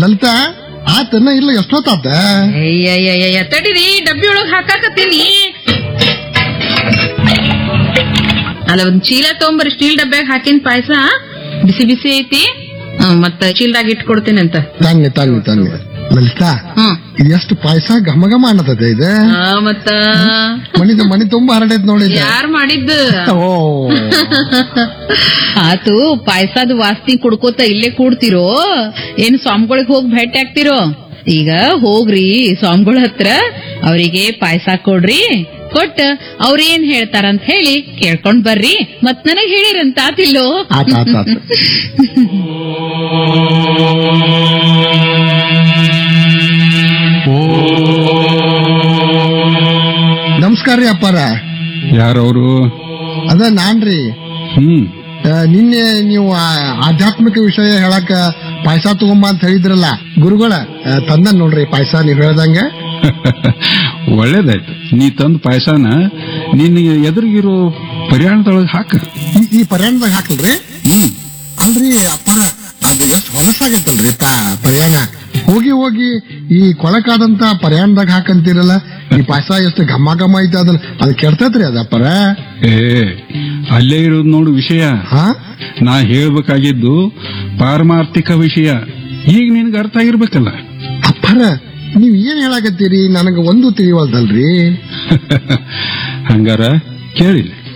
ಲಲಿತಾ ಆತನ್ನ ಇಲ್ಲ ಎಷ್ಟೊತ್ತಾತ ಅಯ್ಯಯ್ಯಯ್ಯ ತಡಿರಿ ಡಬ್ಬಿ ಒಳಗ್ ಹಾಕಾಕತ್ತೀನಿ ಅಲ್ಲ ಒಂದ್ ಚೀಲ ತಗೊಂಬರ್ರಿ ಸ್ಟೀಲ್ ಡಬ್ಬ್ಯಾಗ ಹಾಕಿನ ಪಾಯಸ ಬಿಸಿ ಬಿಸಿ ಐತಿ ಹ್ಮ್, ಮತ್ತ ಚೀಲದಾಗ ಇಟ್ಕೊಡ್ತೀನಿ ಅಂತ ತಾನೆ ತಾನೆ ತಾನೆ ಲಲಿತಾ ಹ್ಮ್ ಇದು ಎಷ್ಟು ಪಾಯಸ ಘಮ ಘಮ ಅನ್ನತದೆ ಇದು ಆ, ಮತ್ತ ಮನಿ ಮನಿ ತುಂಬಾ ಹರಡೈತ್ ನೋಡಿ ಇದು. ಯಾರ್ ಮಾಡಿದ್ದು ಓ ಆತು ಪಾಯಸದ ವಾಸ್ತಿ ಕುಡ್ಕೋತ ಇಲ್ಲೇ ಕೂಡ್ತಿರೋ ಏನ್ ಸ್ವಾಮಿಗಳಿಗೆ ಹೋಗಿ ಭೇಟಿ ಆಗ್ತಿರೋ ಈಗ ಹೋಗ್ರಿ ಸ್ವಾಮಿಗಳ ಹತ್ರ ಅವರಿಗೆ ಪಾಯಸ ಕೊಡ್ರಿ ಕೊಟ್ಟ ಅವ್ರೇನ್ ಹೇಳ್ತಾರಂತ ಹೇಳಿ ಕೇಳ್ಕೊಂಡ್ ಬರ್ರಿ ಮತ್ ನನಗ್ ಹೇಳಿರಂತ ಆತಿಲ್ಲೋ ಆತ ಆತ ಆತ ನಮಸ್ಕಾರ ರೀ ಅಪ್ಪಾರ ಯಾರವರು ಅದ ನಾನ್ರಿ ಹ್ಮ್ ಆ, ನಿನ್ನೆ ನೀವು ಆ ಆಧ್ಯಾತ್ಮಿಕ ವಿಷಯ ಹೇಳಕ ಪಾಯಸ ತಗೊಂಬ ಅಂತ ಹೇಳಿದ್ರಲ್ಲ ಗುರುಗಳ ಆ, ತಂದ ನೋಡ್ರಿ ಪಾಯಸ ನೀವ್ ಹೇಳ್ದಂಗ ಒಳ್ಳೇದಾಯ್ತು ನೀ ತಂದ ಪಾಯಸನ ನಿನ್ನ ಎದುರಿಗಿರೋ ಪರಿಹಾರದೊಳಗೆ ಹಾಕ ಈ- ಈ ಪರ್ಯಾಣದಾಗ ಹಾಕಲ್ರಿ ಹ್ಮ್ ಅಲ್ರಿ ಅಪ್ಪಾರ ಅದು ಎಷ್ಟು ಹೊಲಸಾಗತ್ತಲ್ರಿ ತಾ ಪ್ರಯಾಣ ಹೋಗಿ ಹೋಗಿ ಈ ಕೊಳಕಾದಂತ ಪ್ರಯಾಣದಾಗ ಹಾಕಂತೀರಲ್ಲ ಈ ಪಾಯಸ ಎಷ್ಟು ಘಮ ಘಮ ಐತೆ ಅದನ್ನ ಅದು ಕೆಡ್ತೈತ್ರಿ ಅದ ಅಪ್ಪಾರ ಏ ಅಲ್ಲೇ ಇರೋದು ನೋಡು ವಿಷಯ ಹಾ ನಾ ಹೇಳ್ಬೇಕಾಗಿದ್ದು ಪಾರಮಾರ್ಥಿಕ ವಿಷಯ ಈಗ ನಿನಗೆ ಅರ್ಥ ಆಗಿರ್ಬೇಕಲ್ಲ ಅಪ್ಪಾರ ನೀವ್ ಏನ್ ಹೇಳಾಕತ್ತೀರಿ ನನಗ ಒಂದು ತಿಳಿವಲ್ದಲ್ರಿ ಹಂಗಾರ ಕೇಳಿಲ್ಲ